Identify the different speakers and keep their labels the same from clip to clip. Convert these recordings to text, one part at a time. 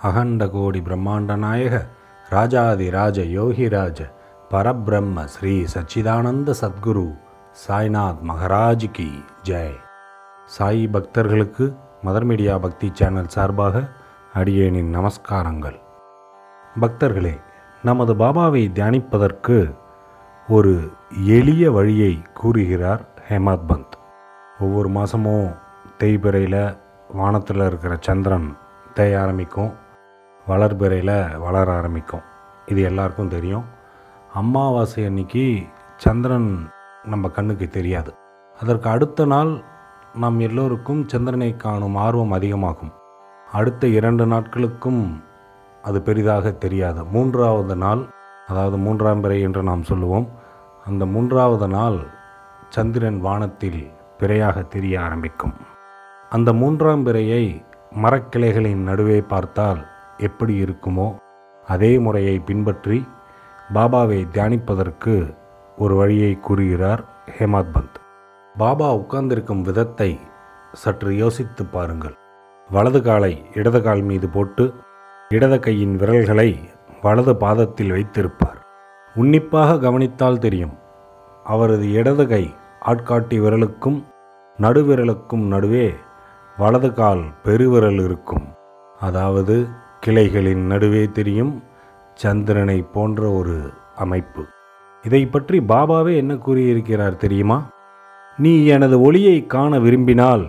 Speaker 1: அகண்ட கோடி பிரம்மாண்ட நாயக ராஜாதி ராஜ யோகிராஜ பரபிரம்ம ஸ்ரீ சச்சிதானந்த சத்குரு சாய்நாத் மகராஜ் கி ஜெய் சாய் பக்தர்களுக்கு மதர் மீடியா பக்தி சேனல் சார்பாக அடியேனின் நமஸ்காரங்கள் பக்தர்களே நமது பாபாவை தியானிப்பதற்கு ஒரு எளிய வழியை கூறுகிறார் ஹேமாத் பந்த் ஒவ்வொரு மாதமும் தேய்பிறையில் வானத்தில் இருக்கிற சந்திரன் தேய ஆரம்பிக்கும் வளர்பிறையில் வளர ஆரம்பிக்கும் இது எல்லாருக்கும் தெரியும் அமாவாசை அன்னைக்கு சந்திரன் நம்ம கண்ணுக்கு தெரியாது அதற்கு அடுத்த நாள் நாம் எல்லோருக்கும் சந்திரனை காணும் ஆர்வம் அதிகமாகும் அடுத்த இரண்டு நாட்களுக்கும் அது பெரிதாக தெரியாது மூன்றாவது நாள் அதாவது மூன்றாம் பிறை என்று நாம் சொல்லுவோம் அந்த மூன்றாவது நாள் சந்திரன் வானத்தில் பிறையாக தெரிய ஆரம்பிக்கும் அந்த மூன்றாம் பிறையை மரக்கிளைகளின் நடுவே பார்த்தால் எப்படி இருக்குமோ அதே முறையை பின்பற்றி பாபாவை தியானிப்பதற்கு ஒரு வழியை கூறுகிறார் ஹேமாத் பந்த் பாபா உட்கார்ந்திருக்கும் விதத்தை சற்று யோசித்து பாருங்கள் வலது காலை இடது கால் மீது போட்டு இடது கையின் விரல்களை வலது பாதத்தில் வைத்திருப்பார் உன்னிப்பாக கவனித்தால் தெரியும் அவரது இடது கை ஆட்காட்டி விரலுக்கும் நடுவிரலுக்கும் நடுவே வலது கால் பெருவிரல் இருக்கும் அதாவது கிளைகளின் நடுவே தெரியும் சந்திரனை போன்ற ஒரு அமைப்பு இதை பற்றி பாபாவே என்ன கூறியிருக்கிறார் தெரியுமா நீ எனது ஒளியை காண விரும்பினால்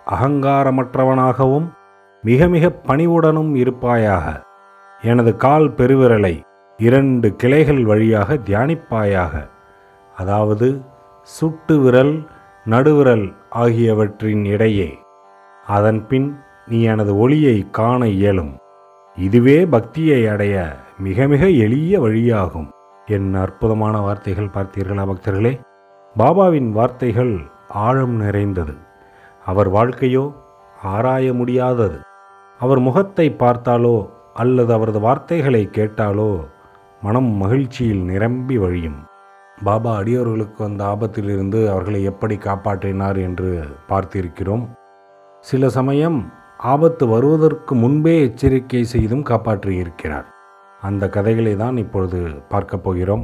Speaker 1: அகங்காரமற்றவனாகவும் மிக மிக பணிவுடனும் இருப்பாயாக எனது கால் பெருவிரலை இரண்டு கிளைகள் வழியாக தியானிப்பாயாக அதாவது சுட்டு விரல் நடுவிரல் ஆகியவற்றின் இடையே அதன்பின் நீ எனது ஒளியை காண இயலும் இதுவே பக்தியை அடைய மிக மிக எளிய வழியாகும் என் அற்புதமான வார்த்தைகள் பார்த்தீர்களா பக்தர்களே பாபாவின் வார்த்தைகள் ஆழம் நிறைந்தது அவர் வாழ்க்கையோ ஆராய முடியாதது அவர் முகத்தை பார்த்தாலோ அல்லது அவரது வார்த்தைகளை கேட்டாலோ மனம் மகிழ்ச்சியில் நிரம்பி வழியும் பாபா அடியோர்களுக்கு வந்த ஆபத்திலிருந்து அவர்களை எப்படி காப்பாற்றினார் என்று பார்த்திருக்கிறோம் சில சமயம் ஆபத்து வருவதற்கு முன்பே எச்சரிக்கை செய்தும் காப்பாற்றியிருக்கிறார் அந்த கதைகளை தான் இப்பொழுது பார்க்கப் போகிறோம்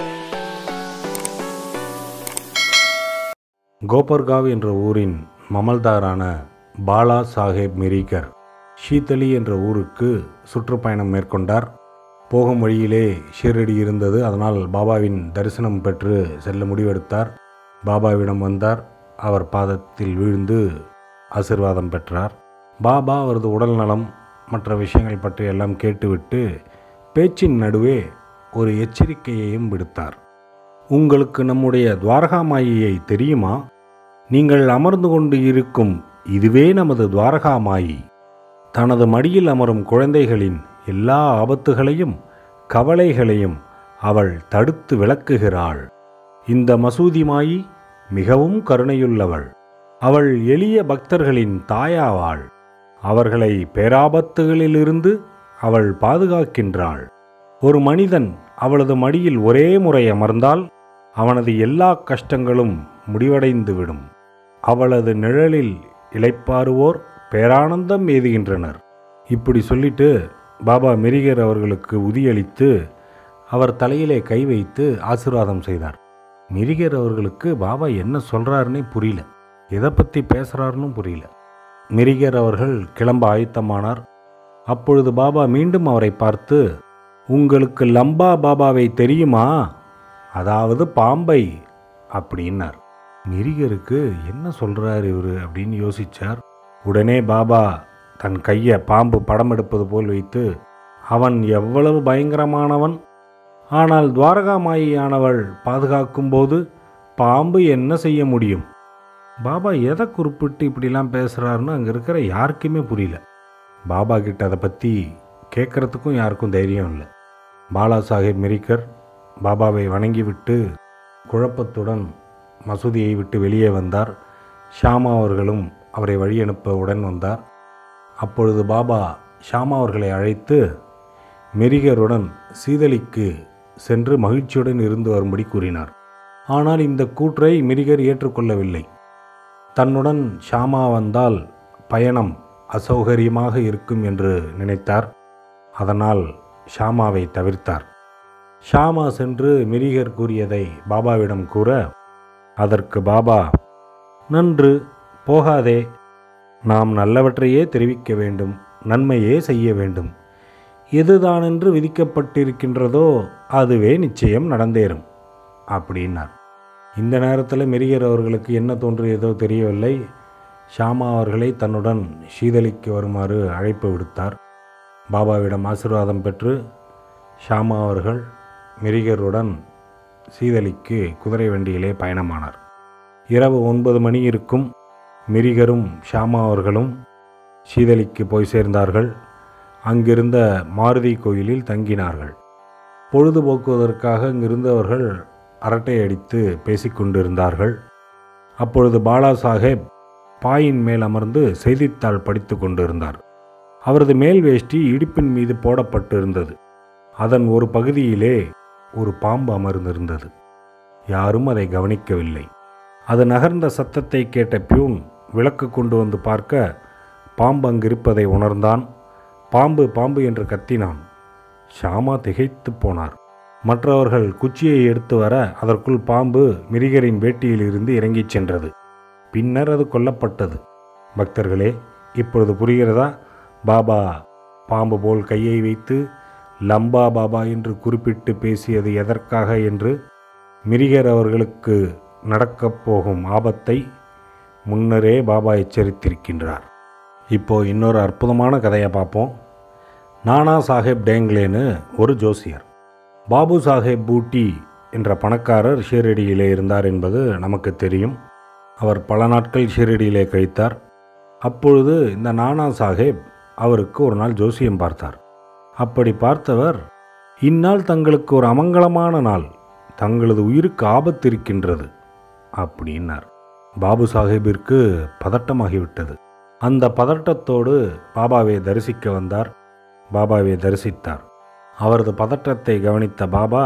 Speaker 1: கோபர்காவ் என்ற ஊரின் மமல்தாரான பாலா சாஹேப் மிரிகர் ஷீதலி என்ற ஊருக்கு சுற்றுப்பயணம் மேற்கொண்டார் போகும் வழியிலே ஷீரடி இருந்தது அதனால் பாபாவின் தரிசனம் பெற்று செல்ல முடிவெடுத்தார் பாபாவிடம் வந்தார் அவர் பாதத்தில் வீழ்ந்து ஆசிர்வாதம் பெற்றார் பாபா அவரது உடல் நலம் மற்ற விஷயங்கள் பற்றி எல்லாம் கேட்டுவிட்டு பேச்சின் நடுவே ஒரு எச்சரிக்கையையும் விடுத்தார் உங்களுக்கு நம்முடைய துவாரகாமாயியை தெரியுமா நீங்கள் அமர்ந்து கொண்டு இருக்கும் இதுவே நமது துவாரகாமாயி தனது மடியில் அமரும் குழந்தைகளின் எல்லா ஆபத்துகளையும் கவலைகளையும் அவள் தடுத்து விளக்குகிறாள் இந்த மசூதி மாயி மிகவும் கருணையுள்ளவள் அவள் எளிய பக்தர்களின் தாயாவாள் அவர்களை பேராபத்துகளிலிருந்து அவள் பாதுகாக்கின்றாள் ஒரு மனிதன் அவளது மடியில் ஒரே முறை அமர்ந்தால் அவனது எல்லா கஷ்டங்களும் முடிவடைந்துவிடும் அவளது நிழலில் இளைப்பாறுவோர் பேரானந்தம் எய்துகின்றனர் இப்படி சொல்லிட்டு பாபா மெரிகர் அவர்களுக்கு உதியளித்து அவர் தலையிலே கை வைத்து ஆசீர்வாதம் செய்தார் மிரிகர் அவர்களுக்கு பாபா என்ன சொல்கிறாருன்னே புரியல எதை பற்றி பேசுகிறாருன்னு புரியல மிரிகர் அவர்கள் கிளம்ப ஆயத்தமானார் அப்பொழுது பாபா மீண்டும் அவரை பார்த்து உங்களுக்கு லம்பா பாபாவை தெரியுமா அதாவது பாம்பை அப்படின்னார் மிரிகருக்கு என்ன சொல்கிறார் இவர் அப்படின்னு யோசிச்சார் உடனே பாபா தன் கையை பாம்பு படம் எடுப்பது போல் வைத்து அவன் எவ்வளவு பயங்கரமானவன் ஆனால் துவாரகாமாயியானவள் பாதுகாக்கும்போது பாம்பு என்ன செய்ய முடியும் பாபா எதை குறிப்பிட்டு இப்படிலாம் பேசுகிறாருன்னு அங்கே இருக்கிற யாருக்குமே புரியல பாபா கிட்ட அதை பற்றி கேட்குறதுக்கும் யாருக்கும் தைரியம் இல்லை பாலா சாஹேப் மெரிக்கர் பாபாவை வணங்கிவிட்டு குழப்பத்துடன் மசூதியை விட்டு வெளியே வந்தார் ஷாமா அவர்களும் அவரை வழி அனுப்ப உடன் வந்தார் அப்பொழுது பாபா ஷாமா அவர்களை அழைத்து மெரிகருடன் சீதலிக்கு சென்று மகிழ்ச்சியுடன் இருந்து வரும்படி கூறினார் ஆனால் இந்த கூற்றை மெரிகர் ஏற்றுக்கொள்ளவில்லை தன்னுடன் ஷாமா வந்தால் பயணம் அசௌகரியமாக இருக்கும் என்று நினைத்தார் அதனால் ஷாமாவை தவிர்த்தார் ஷாமா சென்று மிரிகர் கூறியதை பாபாவிடம் கூற அதற்கு பாபா நன்று போகாதே நாம் நல்லவற்றையே தெரிவிக்க வேண்டும் நன்மையே செய்ய வேண்டும் எதுதானென்று விதிக்கப்பட்டிருக்கின்றதோ அதுவே நிச்சயம் நடந்தேறும் அப்படின்னார் இந்த நேரத்தில் மெரிகர் அவர்களுக்கு என்ன தோன்றியதோ தெரியவில்லை ஷாமா அவர்களை தன்னுடன் சீதலிக்கு வருமாறு அழைப்பு விடுத்தார் பாபாவிடம் ஆசீர்வாதம் பெற்று ஷாமா அவர்கள் மெரிகருடன் சீதலிக்கு குதிரை வண்டியிலே பயணமானார் இரவு ஒன்பது மணி இருக்கும் மிரிகரும் ஷாமா அவர்களும் சீதலிக்கு போய் சேர்ந்தார்கள் அங்கிருந்த மாருதி கோயிலில் தங்கினார்கள் பொழுதுபோக்குவதற்காக அங்கிருந்தவர்கள் அரட்டை அடித்து பேசிக்கொண்டிருந்தார்கள் அப்பொழுது பாலா சாஹேப் பாயின் மேல் அமர்ந்து செய்தித்தாள் படித்து கொண்டிருந்தார் அவரது மேல் வேஷ்டி இடுப்பின் மீது போடப்பட்டிருந்தது அதன் ஒரு பகுதியிலே ஒரு பாம்பு அமர்ந்திருந்தது யாரும் அதை கவனிக்கவில்லை அது நகர்ந்த சத்தத்தை கேட்ட பியூன் விளக்கு கொண்டு வந்து பார்க்க பாம்பு அங்கிருப்பதை உணர்ந்தான் பாம்பு பாம்பு என்று கத்தினான் ஷாமா திகைத்து போனார் மற்றவர்கள் குச்சியை எடுத்து வர அதற்குள் பாம்பு மிரிகரின் வேட்டியில் இருந்து இறங்கிச் சென்றது பின்னர் அது கொல்லப்பட்டது பக்தர்களே இப்பொழுது புரிகிறதா பாபா பாம்பு போல் கையை வைத்து லம்பா பாபா என்று குறிப்பிட்டு பேசியது எதற்காக என்று மிரிகர் அவர்களுக்கு நடக்கப் போகும் ஆபத்தை முன்னரே பாபா எச்சரித்திருக்கின்றார் இப்போ இன்னொரு அற்புதமான கதையை பார்ப்போம் நானா சாஹேப் டேங்லேன்னு ஒரு ஜோசியர் பாபு சாஹேப் பூட்டி என்ற பணக்காரர் ஷீரடியிலே இருந்தார் என்பது நமக்கு தெரியும் அவர் பல நாட்கள் ஷீரடியிலே கழித்தார் அப்பொழுது இந்த நானா சாஹேப் அவருக்கு ஒரு நாள் ஜோசியம் பார்த்தார் அப்படி பார்த்தவர் இந்நாள் தங்களுக்கு ஒரு அமங்கலமான நாள் தங்களது உயிருக்கு ஆபத்து இருக்கின்றது அப்படின்னார் பாபு சாஹேபிற்கு பதட்டமாகிவிட்டது அந்த பதட்டத்தோடு பாபாவை தரிசிக்க வந்தார் பாபாவை தரிசித்தார் அவரது பதற்றத்தை கவனித்த பாபா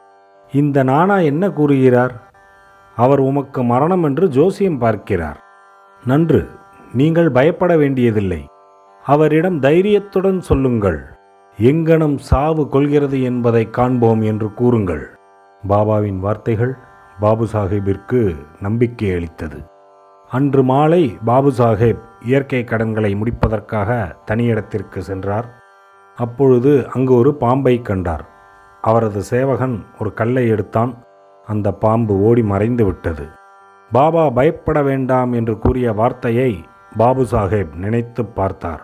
Speaker 1: இந்த நானா என்ன கூறுகிறார் அவர் உமக்கு மரணம் என்று ஜோசியம் பார்க்கிறார் நன்று நீங்கள் பயப்பட வேண்டியதில்லை அவரிடம் தைரியத்துடன் சொல்லுங்கள் எங்கனம் சாவு கொள்கிறது என்பதை காண்போம் என்று கூறுங்கள் பாபாவின் வார்த்தைகள் பாபு சாஹேபிற்கு நம்பிக்கை அளித்தது அன்று மாலை பாபு சாஹேப் இயற்கை கடன்களை முடிப்பதற்காக தனியிடத்திற்கு சென்றார் அப்பொழுது அங்கு ஒரு பாம்பை கண்டார் அவரது சேவகன் ஒரு கல்லை எடுத்தான் அந்த பாம்பு ஓடி மறைந்து விட்டது பாபா பயப்பட வேண்டாம் என்று கூறிய வார்த்தையை பாபு சாஹேப் நினைத்து பார்த்தார்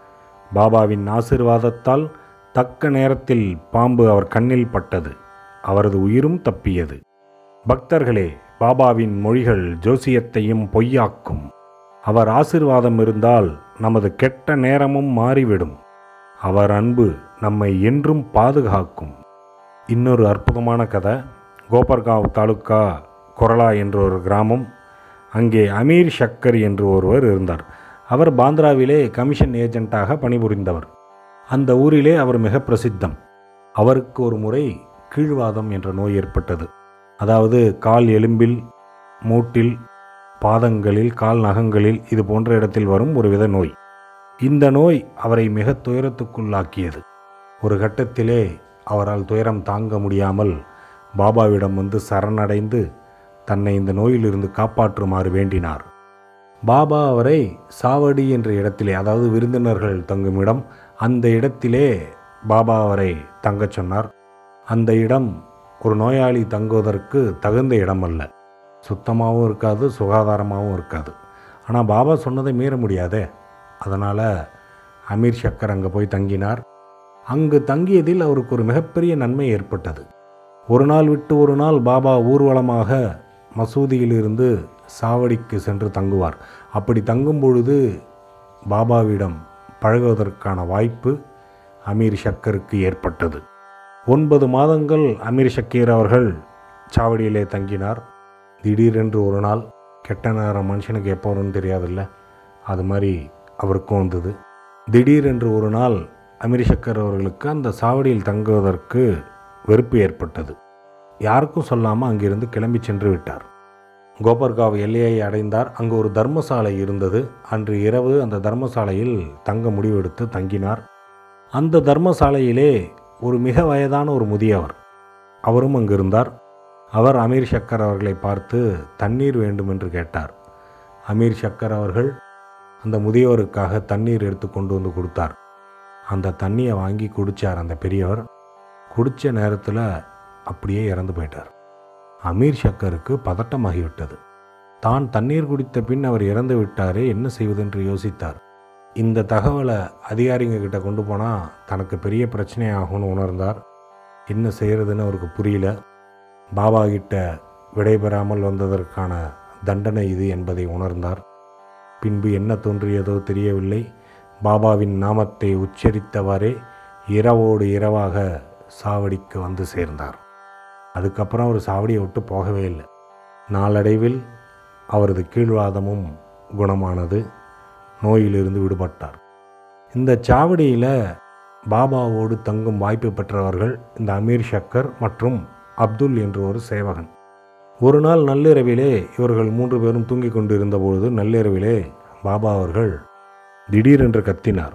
Speaker 1: பாபாவின் ஆசிர்வாதத்தால் தக்க நேரத்தில் பாம்பு அவர் கண்ணில் பட்டது அவரது உயிரும் தப்பியது பக்தர்களே பாபாவின் மொழிகள் ஜோசியத்தையும் பொய்யாக்கும் அவர் ஆசிர்வாதம் இருந்தால் நமது கெட்ட நேரமும் மாறிவிடும் அவர் அன்பு நம்மை என்றும் பாதுகாக்கும் இன்னொரு அற்புதமான கதை கோபர்காவ் தாலுக்கா கொரலா என்ற ஒரு கிராமம் அங்கே அமீர் ஷக்கர் என்று ஒருவர் இருந்தார் அவர் பாந்திராவிலே கமிஷன் ஏஜென்ட்டாக பணிபுரிந்தவர் அந்த ஊரிலே அவர் மிக பிரசித்தம் அவருக்கு ஒரு முறை கீழ்வாதம் என்ற நோய் ஏற்பட்டது அதாவது கால் எலும்பில் மூட்டில் பாதங்களில் கால் நகங்களில் இது போன்ற இடத்தில் வரும் ஒருவித நோய் இந்த நோய் அவரை மிக துயரத்துக்குள்ளாக்கியது ஒரு கட்டத்திலே அவரால் துயரம் தாங்க முடியாமல் பாபாவிடம் வந்து சரணடைந்து தன்னை இந்த நோயிலிருந்து காப்பாற்றுமாறு வேண்டினார் பாபா அவரை சாவடி என்ற இடத்திலே அதாவது விருந்தினர்கள் தங்கும் இடம் அந்த இடத்திலே பாபா அவரை தங்கச் சொன்னார் அந்த இடம் ஒரு நோயாளி தங்குவதற்கு தகுந்த இடம் அல்ல சுத்தமாகவும் இருக்காது சுகாதாரமாகவும் இருக்காது ஆனால் பாபா சொன்னதை மீற முடியாதே அதனால் அமீர் சக்கர் அங்கே போய் தங்கினார் அங்கு தங்கியதில் அவருக்கு ஒரு மிகப்பெரிய நன்மை ஏற்பட்டது ஒரு நாள் விட்டு ஒரு நாள் பாபா ஊர்வலமாக மசூதியிலிருந்து சாவடிக்கு சென்று தங்குவார் அப்படி தங்கும் பொழுது பாபாவிடம் பழகுவதற்கான வாய்ப்பு அமீர் ஷக்கருக்கு ஏற்பட்டது ஒன்பது மாதங்கள் அமீர் ஷக்கீர் அவர்கள் சாவடியிலே தங்கினார் திடீரென்று ஒரு நாள் கெட்ட நேரம் மனுஷனுக்கு எப்போ வரும்னு தெரியாதுல்ல அது மாதிரி அவருக்கும் வந்தது திடீரென்று ஒரு நாள் அமீர் ஷக்கர் அவர்களுக்கு அந்த சாவடியில் தங்குவதற்கு வெறுப்பு ஏற்பட்டது யாருக்கும் சொல்லாமல் அங்கிருந்து கிளம்பி சென்று விட்டார் கோபர்காவ் எல்லையை அடைந்தார் அங்கு ஒரு தர்மசாலை இருந்தது அன்று இரவு அந்த தர்மசாலையில் தங்க முடிவெடுத்து தங்கினார் அந்த தர்மசாலையிலே ஒரு மிக வயதான ஒரு முதியவர் அவரும் அங்கு இருந்தார் அவர் அமீர் சக்கர் அவர்களை பார்த்து தண்ணீர் வேண்டும் என்று கேட்டார் அமீர் சக்கர் அவர்கள் அந்த முதியவருக்காக தண்ணீர் எடுத்து கொண்டு வந்து கொடுத்தார் அந்த தண்ணியை வாங்கி குடித்தார் அந்த பெரியவர் குடித்த நேரத்தில் அப்படியே இறந்து போயிட்டார் அமீர் சக்கருக்கு பதட்டமாகிவிட்டது தான் தண்ணீர் குடித்த பின் அவர் இறந்து விட்டாரே என்ன செய்வதென்று யோசித்தார் இந்த தகவலை அதிகாரிங்க கிட்ட கொண்டு போனால் தனக்கு பெரிய பிரச்சனை ஆகும்னு உணர்ந்தார் என்ன செய்கிறதுன்னு அவருக்கு புரியல பாபா கிட்ட விடைபெறாமல் வந்ததற்கான தண்டனை இது என்பதை உணர்ந்தார் பின்பு என்ன தோன்றியதோ தெரியவில்லை பாபாவின் நாமத்தை உச்சரித்தவாறே இரவோடு இரவாக சாவடிக்கு வந்து சேர்ந்தார் அதுக்கப்புறம் அவர் சாவடியை விட்டு போகவே இல்லை நாளடைவில் அவரது கீழ்வாதமும் குணமானது நோயிலிருந்து விடுபட்டார் இந்த சாவடியில் பாபாவோடு தங்கும் வாய்ப்பு பெற்றவர்கள் இந்த அமீர் ஷக்கர் மற்றும் அப்துல் என்ற ஒரு சேவகன் ஒரு நாள் நள்ளிரவிலே இவர்கள் மூன்று பேரும் தூங்கிக் கொண்டிருந்த பொழுது நள்ளிரவிலே பாபா அவர்கள் திடீரென்று கத்தினார்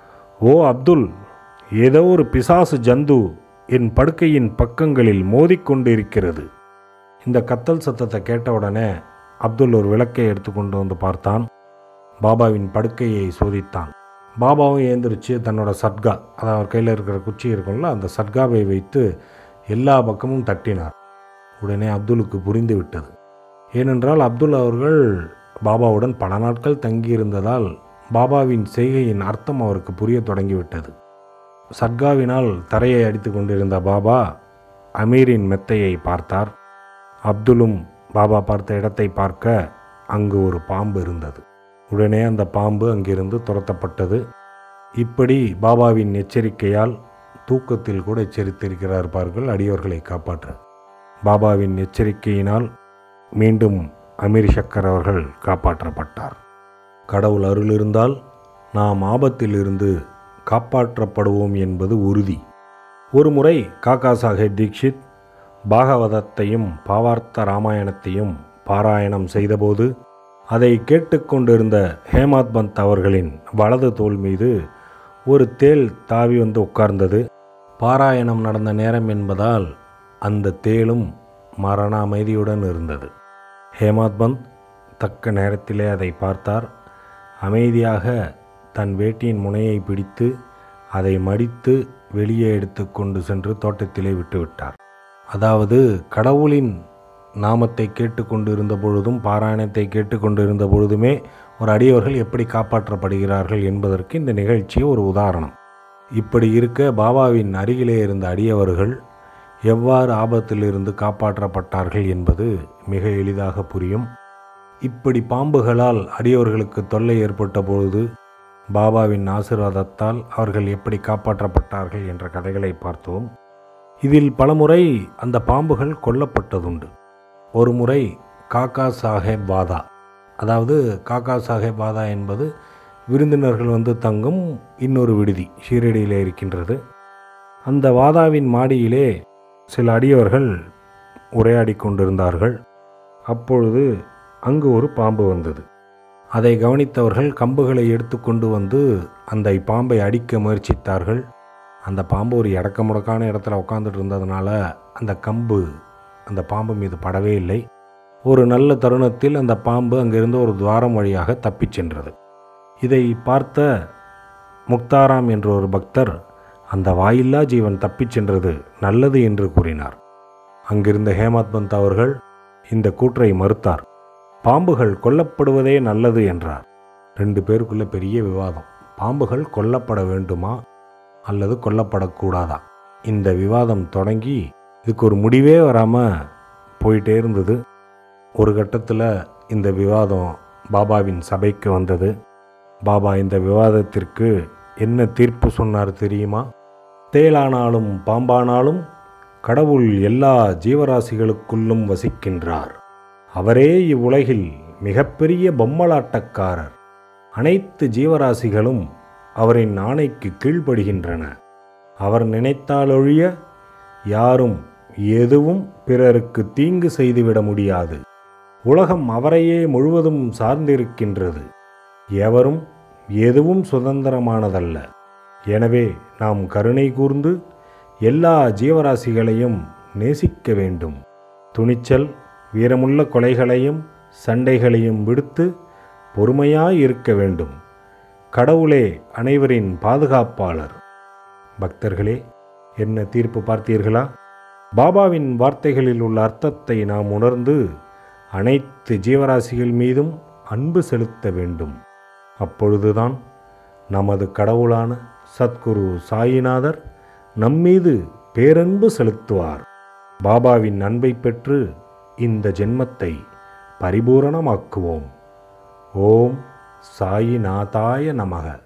Speaker 1: ஓ அப்துல் ஏதோ ஒரு பிசாசு ஜந்து என் படுக்கையின் பக்கங்களில் மோதிக்கொண்டிருக்கிறது இந்த கத்தல் சத்தத்தை கேட்டவுடனே அப்துல் ஒரு விளக்கை எடுத்துக்கொண்டு வந்து பார்த்தான் பாபாவின் படுக்கையை சோதித்தான் பாபாவும் ஏந்திரிச்சு தன்னோட சட்கா அதாவது அவர் கையில் இருக்கிற குச்சி இருக்கும்ல அந்த சட்காவை வைத்து எல்லா பக்கமும் தட்டினார் உடனே அப்துலுக்கு புரிந்து விட்டது ஏனென்றால் அப்துல் அவர்கள் பாபாவுடன் பல நாட்கள் தங்கியிருந்ததால் பாபாவின் செய்கையின் அர்த்தம் அவருக்கு புரிய தொடங்கிவிட்டது சட்காவினால் தரையை அடித்து கொண்டிருந்த பாபா அமீரின் மெத்தையை பார்த்தார் அப்துலும் பாபா பார்த்த இடத்தை பார்க்க அங்கு ஒரு பாம்பு இருந்தது உடனே அந்த பாம்பு அங்கிருந்து துரத்தப்பட்டது இப்படி பாபாவின் எச்சரிக்கையால் தூக்கத்தில் கூட எச்சரித்திருக்கிறார் பார்கள் அடியோர்களை காப்பாற்ற பாபாவின் எச்சரிக்கையினால் மீண்டும் அமீர் சக்கர் அவர்கள் காப்பாற்றப்பட்டார் கடவுள் அருள் இருந்தால் நாம் ஆபத்திலிருந்து காப்பாற்றப்படுவோம் என்பது உறுதி ஒருமுறை காக்கா சாஹேப் தீக்ஷித் பாகவதத்தையும் பாவார்த்த ராமாயணத்தையும் பாராயணம் செய்தபோது அதை கேட்டுக்கொண்டிருந்த ஹேமாத் பந்த் அவர்களின் வலது தோள் மீது ஒரு தேள் தாவி வந்து உட்கார்ந்தது பாராயணம் நடந்த நேரம் என்பதால் அந்த தேளும் மரண அமைதியுடன் இருந்தது ஹேமாத் பந்த் தக்க நேரத்திலே அதை பார்த்தார் அமைதியாக தன் வேட்டியின் முனையை பிடித்து அதை மடித்து வெளியே எடுத்து கொண்டு சென்று தோட்டத்திலே விட்டுவிட்டார் அதாவது கடவுளின் நாமத்தை கேட்டுக்கொண்டு இருந்த பொழுதும் பாராயணத்தை கேட்டுக்கொண்டு இருந்த பொழுதுமே ஒரு அடியவர்கள் எப்படி காப்பாற்றப்படுகிறார்கள் என்பதற்கு இந்த நிகழ்ச்சி ஒரு உதாரணம் இப்படி இருக்க பாபாவின் அருகிலே இருந்த அடியவர்கள் எவ்வாறு ஆபத்திலிருந்து காப்பாற்றப்பட்டார்கள் என்பது மிக எளிதாக புரியும் இப்படி பாம்புகளால் அடியவர்களுக்கு தொல்லை ஏற்பட்ட பொழுது பாபாவின் ஆசீர்வாதத்தால் அவர்கள் எப்படி காப்பாற்றப்பட்டார்கள் என்ற கதைகளை பார்த்தோம் இதில் பலமுறை அந்த பாம்புகள் கொல்லப்பட்டதுண்டு ஒரு முறை காக்கா சாஹேப் வாதா அதாவது காக்கா சாஹேப் வாதா என்பது விருந்தினர்கள் வந்து தங்கும் இன்னொரு விடுதி ஷீரடியிலே இருக்கின்றது அந்த வாதாவின் மாடியிலே சில அடியவர்கள் உரையாடி கொண்டிருந்தார்கள் அப்பொழுது அங்கு ஒரு பாம்பு வந்தது அதை கவனித்தவர்கள் கம்புகளை எடுத்துக்கொண்டு வந்து அந்த பாம்பை அடிக்க முயற்சித்தார்கள் அந்த பாம்பு ஒரு இடக்க முடக்கான இடத்துல உட்காந்துட்டு இருந்ததுனால அந்த கம்பு அந்த பாம்பு மீது படவே இல்லை ஒரு நல்ல தருணத்தில் அந்த பாம்பு அங்கிருந்து ஒரு துவாரம் வழியாக தப்பிச் சென்றது இதை பார்த்த முக்தாராம் என்ற ஒரு பக்தர் அந்த வாயில்லா ஜீவன் தப்பிச் சென்றது நல்லது என்று கூறினார் அங்கிருந்த ஹேமத் பந்த் அவர்கள் இந்த கூற்றை மறுத்தார் பாம்புகள் கொல்லப்படுவதே நல்லது என்றார் ரெண்டு பேருக்குள்ள பெரிய விவாதம் பாம்புகள் கொல்லப்பட வேண்டுமா அல்லது கொல்லப்படக்கூடாதா இந்த விவாதம் தொடங்கி இதுக்கு ஒரு முடிவே வராமல் போயிட்டே இருந்தது ஒரு கட்டத்தில் இந்த விவாதம் பாபாவின் சபைக்கு வந்தது பாபா இந்த விவாதத்திற்கு என்ன தீர்ப்பு சொன்னார் தெரியுமா தேளானாலும் பாம்பானாலும் கடவுள் எல்லா ஜீவராசிகளுக்குள்ளும் வசிக்கின்றார் அவரே இவ்வுலகில் மிகப்பெரிய பொம்மலாட்டக்காரர் அனைத்து ஜீவராசிகளும் அவரின் ஆணைக்கு கீழ்ப்படுகின்றன அவர் நினைத்தாலொழிய யாரும் எதுவும் பிறருக்கு தீங்கு செய்துவிட முடியாது உலகம் அவரையே முழுவதும் சார்ந்திருக்கின்றது எவரும் எதுவும் சுதந்திரமானதல்ல எனவே நாம் கருணை கூர்ந்து எல்லா ஜீவராசிகளையும் நேசிக்க வேண்டும் துணிச்சல் வீரமுள்ள கொலைகளையும் சண்டைகளையும் விடுத்து பொறுமையாய் இருக்க வேண்டும் கடவுளே அனைவரின் பாதுகாப்பாளர் பக்தர்களே என்ன தீர்ப்பு பார்த்தீர்களா பாபாவின் வார்த்தைகளில் உள்ள அர்த்தத்தை நாம் உணர்ந்து அனைத்து ஜீவராசிகள் மீதும் அன்பு செலுத்த வேண்டும் அப்பொழுதுதான் நமது கடவுளான சத்குரு சாயிநாதர் நம்மீது பேரன்பு செலுத்துவார் பாபாவின் அன்பை பெற்று இந்த ஜென்மத்தை பரிபூரணமாக்குவோம் ஓம் சாயிநாதாய நமக